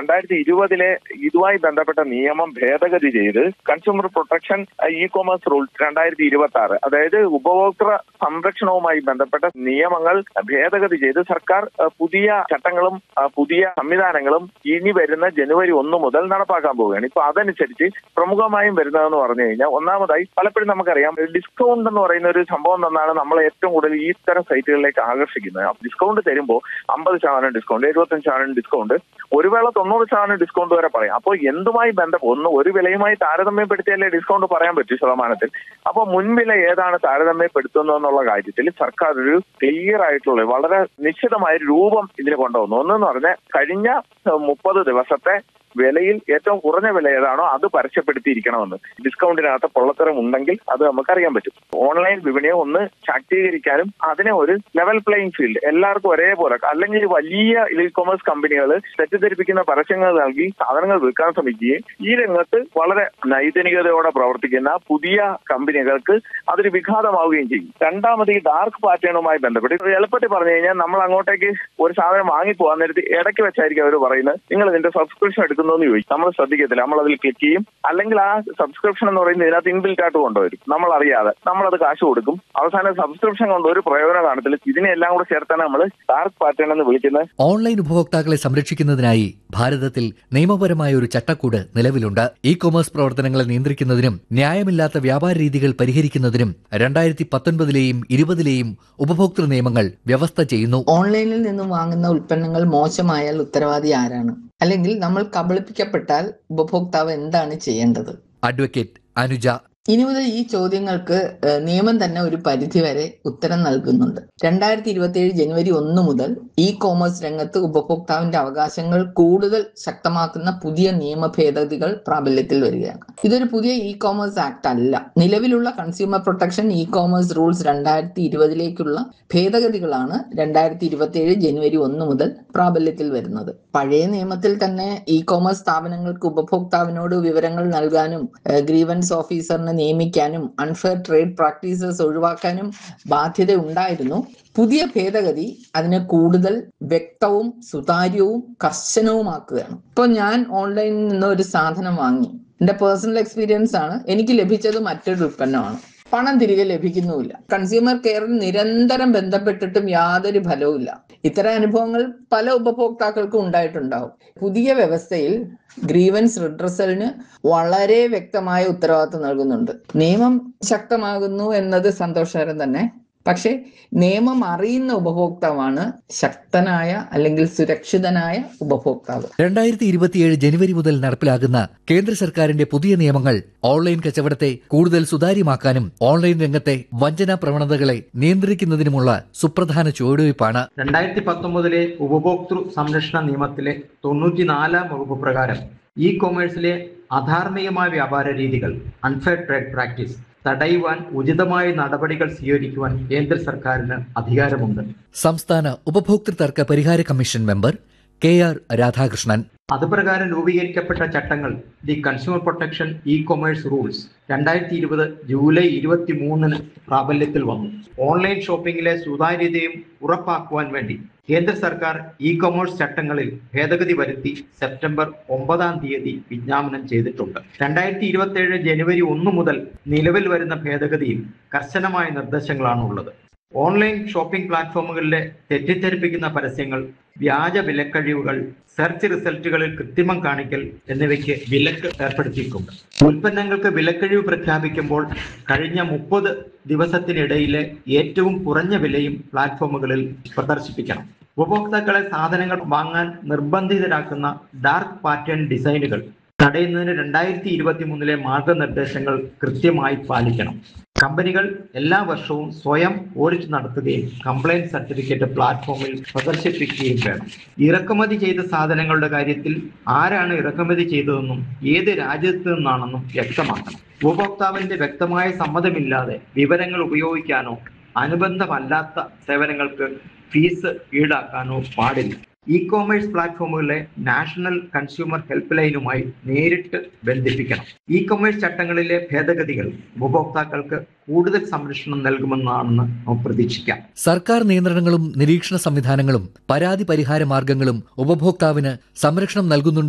രണ്ടായിരത്തി ഇരുപതിലെ ഇതുമായി ബന്ധപ്പെട്ട നിയമം ഭേദഗതി ചെയ്ത് consumer protection e commerce rules രണ്ടായിരത്തി ഇരുപത്തി ആറ് അതായത് ഉപഭോക്തൃ സംരക്ഷണവുമായി ബന്ധപ്പെട്ട നിയമങ്ങൾ ഭേദഗതി ചെയ്ത് സർക്കാർ അഹ്, പുതിയ ചട്ടങ്ങളും അഹ്, പുതിയ സംവിധാനങ്ങളും ഇനി വരുന്ന ജനുവരി ഒന്ന് മുതൽ നടപ്പാക്കാൻ പോവുകയാണ് ഇപ്പൊ അതനുസരിച്ച് പ്രമുഖമായും വരുന്നതെന്ന് പറഞ്ഞു കഴിഞ്ഞാൽ ഒന്നാമതായി പലപ്പോഴും നമുക്കറിയാം ഡിസ്കൗണ്ട് എന്ന് പറയുന്ന ഒരു സംഭവം തന്നാണ് നമ്മൾ ഏറ്റവും കൂടുതൽ ഈ തരം സൈറ്റുകളിലേക്ക് ആകർഷിക്കുന്നത് അപ്പൊ ഡിസ്കൗണ്ട് തരുമ്പോൾ അമ്പത് ശതമാനം ഡിസ്കൗണ്ട് എഴുപത്തഞ്ച് ശതമാനം ഡിസ്കൗണ്ട് ഒരു വേള തൊണ്ണൂറ് ശതമാനം ഡിസ്കൗണ്ട് വരെ പറയാം അപ്പോൾ എന്തുമായി ബന്ധം ഒന്ന് ഒരു വിലയുമായി താരതമ്യപ്പെടുത്തിയാലേ ഡിസ്കൗണ്ട് പറയാൻ പറ്റൂ ശതമാനത്തിൽ അപ്പോൾ മുൻവില ഏതാണ് താരതമ്യപ്പെടുത്തുന്നതെന്നുള്ള കാര്യത്തിൽ സർക്കാർ ഒരു ക്ലിയർ ആയിട്ടുള്ള വളരെ നിശ്ചിതമായ ഒരു രൂപം ഇതിന് കൊണ്ടുവന്നു ഒന്നെന്ന് പറഞ്ഞാൽ കഴിഞ്ഞ മുപ്പത് ദിവസത്തെ വിലയിൽ ഏറ്റവും കുറഞ്ഞ വില ഏതാണോ അത് പരസ്യപ്പെടുത്തിയിരിക്കണമെന്ന് ഡിസ്കൗണ്ടിനകത്ത് പൊള്ളത്തരം ഉണ്ടെങ്കിൽ അത് നമുക്കറിയാൻ പറ്റും ഓൺലൈൻ വിപണിയെ ഒന്ന് ശാക്തീകരിക്കാനും അതിനെ ഒരു ലെവൽ പ്ലേയിങ് ഫീൽഡ് എല്ലാവർക്കും ഒരേപോലെ അല്ലെങ്കിൽ വലിയ ഇ കൊമേഴ്സ് കമ്പനികൾ തെറ്റിദ്ധരിപ്പിക്കുന്ന പരസ്യങ്ങൾ നൽകി സാധനങ്ങൾ വിൽക്കാൻ ശ്രമിക്കുകയും ഈ രംഗത്ത് വളരെ നൈതിനികതയോടെ പ്രവർത്തിക്കുന്ന പുതിയ കമ്പനികൾക്ക് അതൊരു വിഘാതമാവുകയും ചെയ്യും രണ്ടാമത് ഈ ഡാർക്ക് പാറ്റേണുമായി ബന്ധപ്പെട്ട് ഇത് എളുപ്പത്തിൽ പറഞ്ഞു കഴിഞ്ഞാൽ നമ്മൾ അങ്ങോട്ടേക്ക് ഒരു സാധനം വാങ്ങി പോകാൻ നേരത്ത് ഇടയ്ക്ക് വെച്ചായിരിക്കും അവർ പറയുന്നത് നിങ്ങൾ ഇതിന്റെ സബ്സ്ക്രിപ്ഷൻ എടുക്കുന്നതെന്ന് ചോദിക്കും നമ്മൾ ശ്രദ്ധിക്കത്തില്ല നമ്മൾ അതിൽ ക്ലിക്ക് ചെയ്യും അല്ലെങ്കിൽ ആ സബ്സ്ക്രിപ്ഷൻ എന്ന് പറയുന്നത് ഇതിനകത്ത് ഇൻബിൽറ്റ് ആയിട്ട് കൊണ്ടുവരും നമ്മൾ അറിയാതെ നമ്മളത് കാശ് കൊടുക്കും അവസാനം സബ്സ്ക്രിപ്ഷൻ കൊണ്ട് ഒരു പ്രയോജനം കാണത്തില്ല ഇതിനെല്ലാം കൂടെ ചേർത്താണ് നമ്മൾ ഡാർക്ക് പാറ്റേൺ എന്ന് വിളിക്കുന്നത് ഓൺലൈൻ ഉപഭോക്താക്കളെ സംരക്ഷിക്കുന്നതിനായി ഭാരതത്തിൽ നിയമപരമായ ഒരു ചട്ടക്കൂട് നിലവിലുണ്ട് ഇ കൊമേഴ്സ് പ്രവർത്തനങ്ങളെ നിയന്ത്രിക്കുന്നതിനും ന്യായമില്ലാത്ത വ്യാപാര രീതികൾ പരിഹരിക്കുന്നതിനും രണ്ടായിരത്തി പത്തൊൻപതിലെയും ഇരുപതിലെയും ഉപഭോക്തൃ നിയമങ്ങൾ വ്യവസ്ഥ ചെയ്യുന്നു ഓൺലൈനിൽ നിന്നും വാങ്ങുന്ന ഉൽപ്പന്നങ്ങൾ മോശമായാൽ ഉത്തരവാദി ആരാണ് അല്ലെങ്കിൽ നമ്മൾ കബളിപ്പിക്കപ്പെട്ടാൽ ഉപഭോക്താവ് എന്താണ് ചെയ്യേണ്ടത് അഡ്വക്കേറ്റ് അനുജ ഇനി മുതൽ ഈ ചോദ്യങ്ങൾക്ക് ഏഹ്, നിയമം തന്നെ ഒരു പരിധിവരെ ഉത്തരം നൽകുന്നുണ്ട് രണ്ടായിരത്തി ഇരുപത്തി ഏഴ് ജനുവരി ഒന്ന് മുതൽ ഇ കോമേഴ്സ് രംഗത്ത് ഉപഭോക്താവിന്റെ അവകാശങ്ങൾ കൂടുതൽ ശക്തമാക്കുന്ന പുതിയ നിയമ ഭേദഗതികൾ പ്രാബല്യത്തിൽ വരികയാണ് ഇതൊരു പുതിയ ഇ കോമേഴ്സ് ആക്ട് അല്ല നിലവിലുള്ള consumer protection e commerce rules രണ്ടായിരത്തി ഇരുപതിലേക്കുള്ള ഭേദഗതികളാണ് രണ്ടായിരത്തി ഇരുപത്തി ഏഴ് ജനുവരി ഒന്ന് മുതൽ പ്രാബല്യത്തിൽ വരുന്നത് പഴയ നിയമത്തിൽ തന്നെ ഇ കോമേഴ്സ് സ്ഥാപനങ്ങൾക്ക് ഉപഭോക്താവിനോട് വിവരങ്ങൾ നൽകാനും ഗ്രീവൻസ് ഓഫീസറിനെ നിയമിക്കാനും അൺഫെയർ ട്രേഡ് പ്രാക്ടീസസ് ഒഴിവാക്കാനും ബാധ്യത ഉണ്ടായിരുന്നു പുതിയ ഭേദഗതി അതിനെ കൂടുതൽ വ്യക്തവും സുതാര്യവും കർശനവുമാക്കുകയാണ് ഇപ്പോൾ ഞാൻ ഓൺലൈനിൽ നിന്ന് ഒരു സാധനം വാങ്ങി എന്റെ പേഴ്സണൽ എക്സ്പീരിയൻസ് ആണ് എനിക്ക് ലഭിച്ചത് മറ്റൊരു ഉൽപ്പന്നമാണ് പണം തിരികെ ലഭിക്കുന്നുമില്ല കൺസ്യൂമർ കെയറിൽ നിരന്തരം ബന്ധപ്പെട്ടിട്ടും യാതൊരു ഫലവുമില്ല ഇത്തരം അനുഭവങ്ങൾ പല ഉപഭോക്താക്കൾക്കും ഉണ്ടായിട്ടുണ്ടാവും പുതിയ വ്യവസ്ഥയിൽ ഗ്രീവൻസ് റിഡ്രസലിന് വളരെ വ്യക്തമായ ഉത്തരവാദിത്വം നൽകുന്നുണ്ട് നിയമം ശക്തമാകുന്നു എന്നത് സന്തോഷകരം തന്നെ പക്ഷേ നിയമം അറിയുന്ന ഉപഭോക്താവാണ് ശക്തനായ അല്ലെങ്കിൽ സുരക്ഷിതനായ ഉപഭോക്താവ് രണ്ടായിരത്തി ഇരുപത്തിയേഴ് ജനുവരി മുതൽ നടപ്പിലാകുന്ന കേന്ദ്ര സർക്കാരിന്റെ പുതിയ നിയമങ്ങൾ ഓൺലൈൻ കച്ചവടത്തെ കൂടുതൽ സുതാര്യമാക്കാനും ഓൺലൈൻ രംഗത്തെ വഞ്ചനാ പ്രവണതകളെ നിയന്ത്രിക്കുന്നതിനുമുള്ള സുപ്രധാന ചുവടുവയ്പ്പാണ് രണ്ടായിരത്തി പത്തൊമ്പതിലെ ഉപഭോക്തൃ സംരക്ഷണ നിയമത്തിലെ തൊണ്ണൂറ്റിനാലാം വകുപ്പ് പ്രകാരം ഇ കൊമേഴ്സിലെ അധാർമികമായ വ്യാപാര രീതികൾ അൺഫെയർ ട്രേഡ് പ്രാക്ടീസ് തടയുവാൻ ഉചിതമായ നടപടികൾ സ്വീകരിക്കുവാൻ കേന്ദ്ര സർക്കാരിന് അധികാരമുണ്ട് സംസ്ഥാന ഉപഭോക്തൃ തർക്ക പരിഹാര commission member K R Radhakrishnan അതുപ്രകാരം രൂപീകരിക്കപ്പെട്ട ചട്ടങ്ങൾ the consumer protection e commerce rules രണ്ടായിരത്തി ഇരുപത് ജൂലൈ ഇരുപത്തി മൂന്നിന് പ്രാബല്യത്തിൽ വന്നു ഓൺലൈൻ ഷോപ്പിംഗിലെ സുതാര്യതയും ഉറപ്പാക്കുവാൻ വേണ്ടി കേന്ദ്ര സർക്കാർ ഇ കൊമേഴ്സ് ചട്ടങ്ങളിൽ ഭേദഗതി വരുത്തി സെപ്റ്റംബർ ഒമ്പതാം തീയതി വിജ്ഞാപനം ചെയ്തിട്ടുണ്ട് രണ്ടായിരത്തി ഇരുപത്തി ഏഴ് ജനുവരി ഒന്ന് മുതൽ നിലവിൽ വരുന്ന ഭേദഗതിയിൽ കർശനമായ നിർദ്ദേശങ്ങളാണ് ഉള്ളത് ഓൺലൈൻ ഷോപ്പിംഗ് പ്ലാറ്റ്ഫോമുകളിലെ തെറ്റിദ്ധരിപ്പിക്കുന്ന പരസ്യങ്ങൾ വ്യാജ വിലക്കഴിവുകൾ സെർച്ച് റിസൾട്ടുകളിൽ കൃത്രിമം കാണിക്കൽ എന്നിവയ്ക്ക് വിലക്ക് ഏർപ്പെടുത്തിയിട്ടുണ്ട് ഉൽപ്പന്നങ്ങൾക്ക് വിലക്കഴിവ് പ്രഖ്യാപിക്കുമ്പോൾ കഴിഞ്ഞ മുപ്പത് ദിവസത്തിനിടയിലെ ഏറ്റവും കുറഞ്ഞ വിലയും പ്ലാറ്റ്ഫോമുകളിൽ പ്രദർശിപ്പിക്കണം ഉപഭോക്താക്കളെ സാധനങ്ങൾ വാങ്ങാൻ നിർബന്ധിതരാക്കുന്ന ഡാർക്ക് പാറ്റേൺ ഡിസൈനുകൾ തടയുന്നതിന് രണ്ടായിരത്തി ഇരുപത്തി മൂന്നിലെ മാർഗനിർദ്ദേശങ്ങൾ കൃത്യമായി പാലിക്കണം കമ്പനികൾ എല്ലാ വർഷവും സ്വയം ഓഡിറ്റ് നടത്തുകയും കംപ്ലൈന്റ് സർട്ടിഫിക്കറ്റ് പ്ലാറ്റ്ഫോമിൽ പ്രദർശിപ്പിക്കുകയും വേണം ഇറക്കുമതി ചെയ്ത സാധനങ്ങളുടെ കാര്യത്തിൽ ആരാണ് ഇറക്കുമതി ചെയ്തതെന്നും ഏത് രാജ്യത്ത് നിന്നാണെന്നും വ്യക്തമാക്കണം ഉപഭോക്താവിന്റെ വ്യക്തമായ സമ്മതമില്ലാതെ വിവരങ്ങൾ ഉപയോഗിക്കാനോ അനുബന്ധമല്ലാത്ത സേവനങ്ങൾക്ക് ഫീസ് ഈടാക്കാനോ പാടില്ല ഇ കോമേഴ്സ് പ്ലാറ്റ്ഫോമുകളിലെ നാഷണൽ കൺസ്യൂമർ ഹെൽപ്പ് ലൈനുമായി നേരിട്ട് ബന്ധിപ്പിക്കണം ഇ കൊമേഴ്സ് ചട്ടങ്ങളിലെ ഭേദഗതികൾ ഉപഭോക്താക്കൾക്ക് കൂടുതൽ സംരക്ഷണം നൽകുമെന്നാണെന്ന് നമുക്ക് പ്രതീക്ഷിക്കാം സർക്കാർ നിയന്ത്രണങ്ങളും നിരീക്ഷണ സംവിധാനങ്ങളും പരാതി പരിഹാര മാർഗങ്ങളും ഉപഭോക്താവിന് സംരക്ഷണം നൽകുന്നുണ്ട്